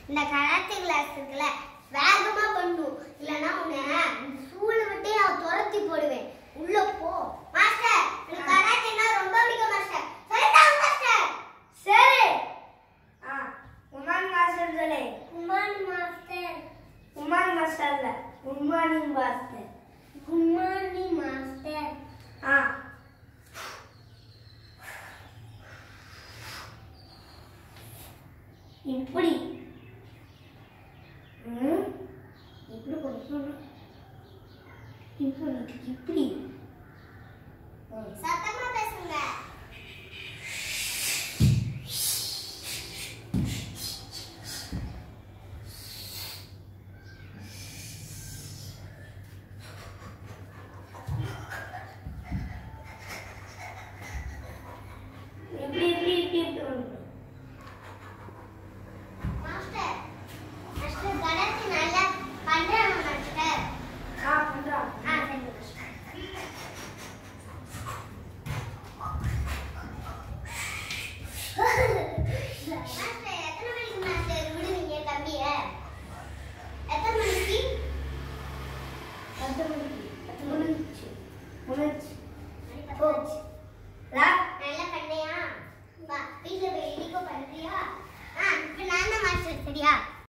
இந்த karate class இருக்குல்ல வேகமா பண்ணும் இல்லைன்னா உன்னை ஸ்கூலை விட்டு நான் துரத்தி போடுவேன் உள்ள போ மாஸ்டர் எனக்கு கராத்தேனா ரொம்ப பிடிக்கும் மாஸ்டர் சொல்லிட்டாங்க மாஸ்டர் சரி ஆ உமான் மாஸ்டர் சொல்லு குமான் மாஸ்டர் உமான் மாஸ்டர் இல்ல உமானி மாஸ்டர் குமானி மாஸ்டர் ஆ இப்படி ம் இப்படி கொடுக்கணும் இப்படி இப்படி